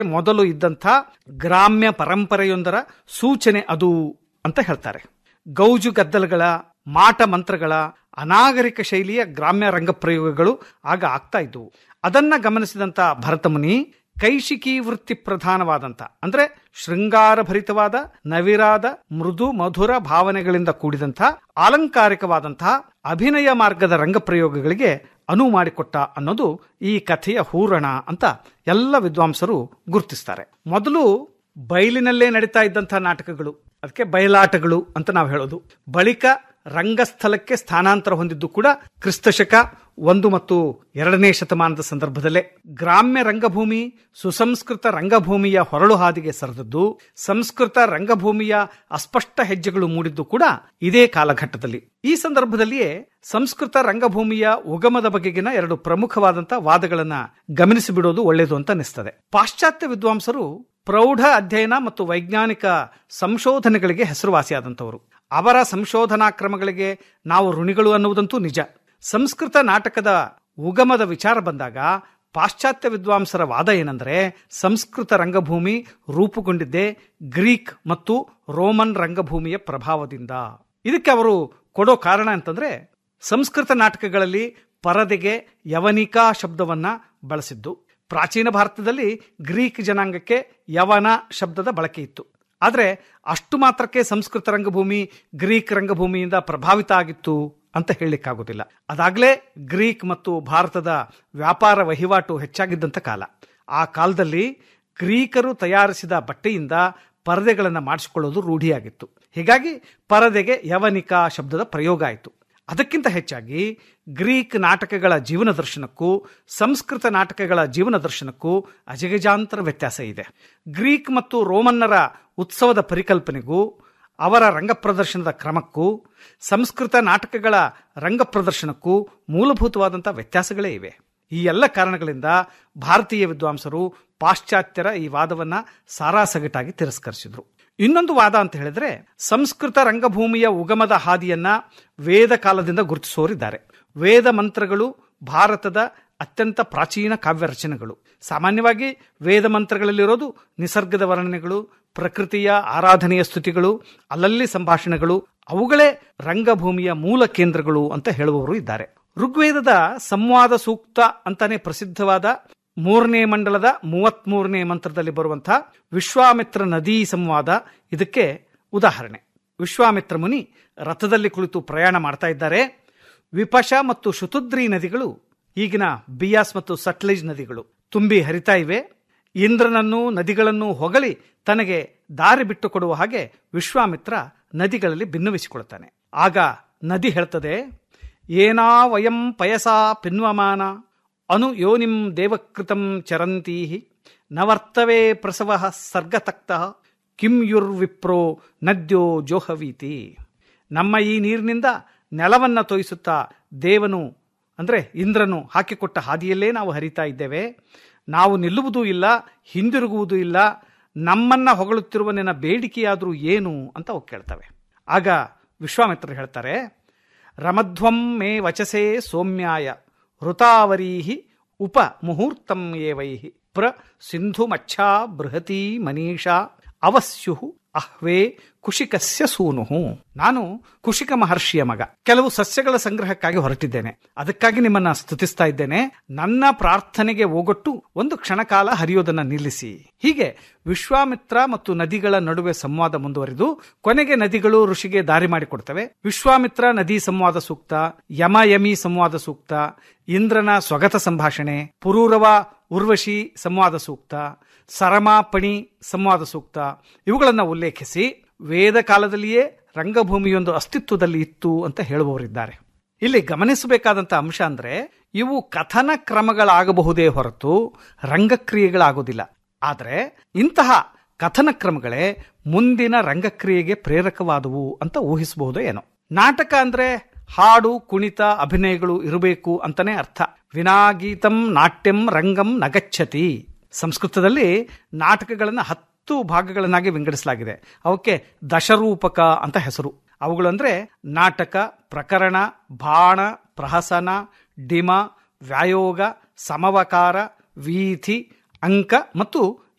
ಮೊದಲು ಇದ್ದಂಥ ಗ್ರಾಮ್ಯ ಪರಂಪರೆಯೊಂದರ ಸೂಚನೆ ಅದು ಅಂತ ಹೇಳ್ತಾರೆ ಗೌಜು ಗದ್ದಲಗಳ ಮಾಟ ಮಂತ್ರಗಳ ಅನಾಗರಿಕ ಶೈಲಿಯ ಗ್ರಾಮ್ಯ ರಂಗಪ್ರಯೋಗಗಳು ಆಗ ಆಗ್ತಾ ಇದ್ವು ಅದನ್ನ ಗಮನಿಸಿದಂತ ಭರತಮುನಿ ಕೈಶಿಕಿ ವೃತ್ತಿ ಪ್ರಧಾನವಾದಂತ ಅಂದ್ರೆ ಶೃಂಗಾರಭರಿತವಾದ ನವಿರಾದ ಮೃದು ಮಧುರ ಭಾವನೆಗಳಿಂದ ಕೂಡಿದಂಥ ಅಲಂಕಾರಿಕವಾದಂತಹ ಅಭಿನಯ ಮಾರ್ಗದ ರಂಗಪ್ರಯೋಗಗಳಿಗೆ ಅನುವು ಮಾಡಿಕೊಟ್ಟ ಅನ್ನೋದು ಈ ಕಥೆಯ ಹೂರಣ ಅಂತ ಎಲ್ಲ ವಿದ್ವಾಂಸರು ಗುರುತಿಸ್ತಾರೆ ಮೊದಲು ಬಯಲಿನಲ್ಲೇ ನಡೀತಾ ಇದ್ದಂತಹ ನಾಟಕಗಳು ಅದಕ್ಕೆ ಬಯಲಾಟಗಳು ಅಂತ ನಾವು ಹೇಳೋದು ಬಳಿಕ ರಂಗಸ್ಥಳಕ್ಕೆ ಸ್ಥಾನಾಂತರ ಹೊಂದಿದ್ದು ಕೂಡ ಕ್ರಿಸ್ತಶಕ ಒಂದು ಮತ್ತು ಎರಡನೇ ಶತಮಾನದ ಸಂದರ್ಭದಲ್ಲೇ ಗ್ರಾಮ್ಯ ರಂಗಭೂಮಿ ಸುಸಂಸ್ಕೃತ ರಂಗಭೂಮಿಯ ಹೊರಳು ಹಾದಿಗೆ ಸರಿದದ್ದು ಸಂಸ್ಕೃತ ರಂಗಭೂಮಿಯ ಅಸ್ಪಷ್ಟ ಹೆಜ್ಜೆಗಳು ಮೂಡಿದ್ದು ಕೂಡ ಇದೇ ಕಾಲಘಟ್ಟದಲ್ಲಿ ಈ ಸಂದರ್ಭದಲ್ಲಿಯೇ ಸಂಸ್ಕೃತ ರಂಗಭೂಮಿಯ ಉಗಮದ ಬಗೆಗಿನ ಎರಡು ಪ್ರಮುಖವಾದಂತಹ ವಾದಗಳನ್ನ ಗಮನಿಸಿ ಬಿಡೋದು ಒಳ್ಳೆಯದು ಅಂತ ಅನಿಸ್ತದೆ ಪಾಶ್ಚಾತ್ಯ ವಿದ್ವಾಂಸರು ಪ್ರೌಢ ಅಧ್ಯಯನ ಮತ್ತು ವೈಜ್ಞಾನಿಕ ಸಂಶೋಧನೆಗಳಿಗೆ ಹೆಸರುವಾಸಿಯಾದಂಥವರು ಅವರ ಸಂಶೋಧನಾ ಕ್ರಮಗಳಿಗೆ ನಾವು ಋಣಿಗಳು ಅನ್ನುವುದಂತೂ ನಿಜ ಸಂಸ್ಕೃತ ನಾಟಕದ ಉಗಮದ ವಿಚಾರ ಬಂದಾಗ ಪಾಶ್ಚಾತ್ಯ ವಿದ್ವಾಂಸರ ವಾದ ಏನಂದ್ರೆ ಸಂಸ್ಕೃತ ರಂಗಭೂಮಿ ರೂಪುಗೊಂಡಿದ್ದೇ ಗ್ರೀಕ್ ಮತ್ತು ರೋಮನ್ ರಂಗಭೂಮಿಯ ಪ್ರಭಾವದಿಂದ ಇದಕ್ಕೆ ಅವರು ಕೊಡೋ ಕಾರಣ ಅಂತಂದ್ರೆ ಸಂಸ್ಕೃತ ನಾಟಕಗಳಲ್ಲಿ ಪರದೆಗೆ ಯವನಿಕಾ ಶಬ್ದವನ್ನ ಬಳಸಿದ್ದು ಪ್ರಾಚೀನ ಭಾರತದಲ್ಲಿ ಗ್ರೀಕ್ ಜನಾಂಗಕ್ಕೆ ಯವನ ಶಬ್ದದ ಬಳಕೆ ಇತ್ತು ಆದರೆ ಅಷ್ಟು ಮಾತ್ರಕ್ಕೆ ಸಂಸ್ಕೃತ ರಂಗಭೂಮಿ ಗ್ರೀಕ್ ರಂಗಭೂಮಿಯಿಂದ ಪ್ರಭಾವಿತ ಆಗಿತ್ತು ಅಂತ ಹೇಳಲಿಕ್ಕಾಗೋದಿಲ್ಲ ಅದಾಗಲೇ ಗ್ರೀಕ್ ಮತ್ತು ಭಾರತದ ವ್ಯಾಪಾರ ವಹಿವಾಟು ಹೆಚ್ಚಾಗಿದ್ದಂಥ ಕಾಲ ಆ ಕಾಲದಲ್ಲಿ ಗ್ರೀಕರು ತಯಾರಿಸಿದ ಬಟ್ಟೆಯಿಂದ ಪರದೆಗಳನ್ನು ಮಾಡಿಸಿಕೊಳ್ಳೋದು ರೂಢಿಯಾಗಿತ್ತು ಹೀಗಾಗಿ ಪರದೆಗೆ ಯವನಿಕಾ ಶಬ್ದದ ಪ್ರಯೋಗ ಆಯಿತು ಅದಕ್ಕಿಂತ ಹೆಚ್ಚಾಗಿ ಗ್ರೀಕ್ ನಾಟಕಗಳ ಜೀವನ ದರ್ಶನಕ್ಕೂ ಸಂಸ್ಕೃತ ನಾಟಕಗಳ ಜೀವನ ದರ್ಶನಕ್ಕೂ ಅಜಗಜಾಂತರ ವ್ಯತ್ಯಾಸ ಇದೆ ಗ್ರೀಕ್ ಮತ್ತು ರೋಮನ್ನರ ಉತ್ಸವದ ಪರಿಕಲ್ಪನೆಗೂ ಅವರ ರಂಗ ಪ್ರದರ್ಶನದ ಕ್ರಮಕ್ಕೂ ಸಂಸ್ಕೃತ ನಾಟಕಗಳ ರಂಗ ಪ್ರದರ್ಶನಕ್ಕೂ ಮೂಲಭೂತವಾದಂಥ ವ್ಯತ್ಯಾಸಗಳೇ ಇವೆ ಈ ಎಲ್ಲ ಕಾರಣಗಳಿಂದ ಭಾರತೀಯ ವಿದ್ವಾಂಸರು ಪಾಶ್ಚಾತ್ಯರ ಈ ವಾದವನ್ನ ಸಾರಾಸಗಟಾಗಿ ತಿರಸ್ಕರಿಸಿದ್ರು ಇನ್ನೊಂದು ವಾದ ಅಂತ ಹೇಳಿದ್ರೆ ಸಂಸ್ಕೃತ ರಂಗಭೂಮಿಯ ಉಗಮದ ಹಾದಿಯನ್ನ ವೇದ ಕಾಲದಿಂದ ಗುರುತಿಸೋರಿದ್ದಾರೆ ವೇದ ಮಂತ್ರಗಳು ಭಾರತದ ಅತ್ಯಂತ ಪ್ರಾಚೀನ ಕಾವ್ಯ ರಚನೆಗಳು ಸಾಮಾನ್ಯವಾಗಿ ವೇದ ಮಂತ್ರಗಳಲ್ಲಿರೋದು ನಿಸರ್ಗದ ವರ್ಣನೆಗಳು ಪ್ರಕೃತಿಯ ಆರಾಧನೆಯ ಸ್ತುತಿಗಳು ಅಲ್ಲಲ್ಲಿ ಸಂಭಾಷಣೆಗಳು ಅವುಗಳೇ ರಂಗಭೂಮಿಯ ಮೂಲ ಕೇಂದ್ರಗಳು ಅಂತ ಹೇಳುವವರು ಇದ್ದಾರೆ ಋಗ್ವೇದದ ಸಂವಾದ ಸೂಕ್ತ ಅಂತಾನೆ ಪ್ರಸಿದ್ಧವಾದ ಮೂರನೇ ಮಂಡಲದ ಮೂವತ್ಮೂರನೇ ಮಂತ್ರದಲ್ಲಿ ಬರುವಂತಹ ವಿಶ್ವಾಮಿತ್ರ ನದಿ ಸಂವಾದ ಇದಕ್ಕೆ ಉದಾಹರಣೆ ವಿಶ್ವಾಮಿತ್ರ ಮುನಿ ರಥದಲ್ಲಿ ಕುಳಿತು ಪ್ರಯಾಣ ಮಾಡ್ತಾ ಇದ್ದಾರೆ ವಿಪಶ ಮತ್ತು ಶುತುದ್ರಿ ನದಿಗಳು ಈಗಿನ ಬಿಯಾಸ್ ಮತ್ತು ಸಟ್ಲೇಜ್ ನದಿಗಳು ತುಂಬಿ ಹರಿತಾ ಇವೆ ಇಂದ್ರನನ್ನು ನದಿಗಳನ್ನು ಹೊಗಳಿ ತನಗೆ ದಾರಿ ಬಿಟ್ಟು ಕೊಡುವ ಹಾಗೆ ವಿಶ್ವಾಮಿತ್ರ ನದಿಗಳಲ್ಲಿ ಭಿನ್ನವಿಸಿಕೊಳ್ತಾನೆ ಆಗ ನದಿ ಹೇಳ್ತದೆ ಏನಾ ವಯಂ ಪಯಸಾ ಪಿನ್ವಮಾನ ಅನು ಯೋನಿಂ ದೇವಕೃತಂ ಚರಂತೀ ನವರ್ತವೇ ಪ್ರಸವ ಸರ್ಗತಕ್ತ ಕಿಂ ಯುರ್ವಿಪ್ರೋ ನದ್ಯೋ ಜೋಹವೀತಿ ನಮ್ಮ ಈ ನೀರಿನಿಂದ ನೆಲವನ್ನ ತೋಯಿಸುತ್ತಾ ದೇವನು ಅಂದರೆ ಇಂದ್ರನು ಹಾಕಿಕೊಟ್ಟ ಹಾದಿಯಲ್ಲೇ ನಾವು ಹರಿತಾ ಇದ್ದೇವೆ ನಾವು ನಿಲ್ಲುವುದೂ ಇಲ್ಲ ಹಿಂದಿರುಗುವುದೂ ಇಲ್ಲ ನಮ್ಮನ್ನ ಹೊಗಳುತ್ತಿರುವ ನಿನ್ನ ಬೇಡಿಕೆಯಾದರೂ ಏನು ಅಂತ ಅವು ಕೇಳ್ತವೆ ಆಗ ವಿಶ್ವಾಮಿತ್ರರು ಹೇಳ್ತಾರೆ ರಮಧ್ವಂ ಮೇ ವಚಸೇ ಸೌಮ್ಯಾಯ ಋತಾವರೀಹಿ ಉಪ ಮುಹೂರ್ತಂ ಏವೈಹಿ ಪ್ರ ಸಿಂಧು ಮಚ್ಛಾ ಬೃಹತಿ ಮನೀಷಾ ಅವಸ್ಯು ಅಹ್ವೇ ಕುಶಿಕಸ್ಯ ಸೂನು ನಾನು ಕುಶಿಕ ಮಹರ್ಷಿಯ ಮಗ ಕೆಲವು ಸಸ್ಯಗಳ ಸಂಗ್ರಹಕ್ಕಾಗಿ ಹೊರಟಿದ್ದೇನೆ ಅದಕ್ಕಾಗಿ ನಿಮ್ಮನ್ನ ಸ್ತುತಿಸ್ತಾ ಇದ್ದೇನೆ ನನ್ನ ಪ್ರಾರ್ಥನೆಗೆ ಓಗೊಟ್ಟು ಒಂದು ಕ್ಷಣಕಾಲ ಹರಿಯೋದನ್ನ ನಿಲ್ಲಿಸಿ ಹೀಗೆ ವಿಶ್ವಾಮಿತ್ರ ಮತ್ತು ನದಿಗಳ ನಡುವೆ ಸಂವಾದ ಮುಂದುವರಿದು ಕೊನೆಗೆ ನದಿಗಳು ಋಷಿಗೆ ದಾರಿ ಮಾಡಿಕೊಡ್ತವೆ ವಿಶ್ವಾಮಿತ್ರ ನದಿ ಸಂವಾದ ಸೂಕ್ತ ಯಮ ಯಮಿ ಸಂವಾದ ಸೂಕ್ತ ಇಂದ್ರನ ಸ್ವಗತ ಸಂಭಾಷಣೆ ಪುರೂರವ ಉರ್ವಶಿ ಸಂವಾದ ಸೂಕ್ತ ಸರಮಾಪಣಿ ಸಂವಾದ ಸೂಕ್ತ ಇವುಗಳನ್ನು ಉಲ್ಲೇಖಿಸಿ ವೇದ ಕಾಲದಲ್ಲಿಯೇ ರಂಗಭೂಮಿಯೊಂದು ಅಸ್ತಿತ್ವದಲ್ಲಿ ಇತ್ತು ಅಂತ ಹೇಳುವವರಿದ್ದಾರೆ ಇಲ್ಲಿ ಗಮನಿಸಬೇಕಾದಂತ ಅಂಶ ಅಂದ್ರೆ ಇವು ಕಥನ ಕ್ರಮಗಳಾಗಬಹುದೇ ಹೊರತು ರಂಗಕ್ರಿಯೆಗಳಾಗೋದಿಲ್ಲ ಆದರೆ ಇಂತಹ ಕಥನ ಕ್ರಮಗಳೇ ಮುಂದಿನ ರಂಗಕ್ರಿಯೆಗೆ ಪ್ರೇರಕವಾದವು ಅಂತ ಊಹಿಸಬಹುದು ಏನೋ ನಾಟಕ ಅಂದ್ರೆ ಹಾಡು ಕುಣಿತ ಅಭಿನಯಗಳು ಇರಬೇಕು ಅಂತಾನೆ ಅರ್ಥ ವಿನಾಗೀತಂ ನಾಟ್ಯಂ ರಂಗಂ ನಗಚ್ಚತಿ ಸಂಸ್ಕೃತದಲ್ಲಿ ನಾಟಕಗಳನ್ನು ಹತ್ತು ಭಾಗಗಳನ್ನಾಗಿ ವಿಂಗಡಿಸಲಾಗಿದೆ ಅವಕ್ಕೆ ದಶರೂಪಕ ಅಂತ ಹೆಸರು ಅವುಗಳಂದ್ರೆ ನಾಟಕ ಪ್ರಕರಣ ಬಾಣ ಪ್ರಹಸನ ಡಿಮ ವ್ಯಾಯೋಗ ಸಮವಕಾರ ವೀಥಿ ಅಂಕ ಮತ್ತು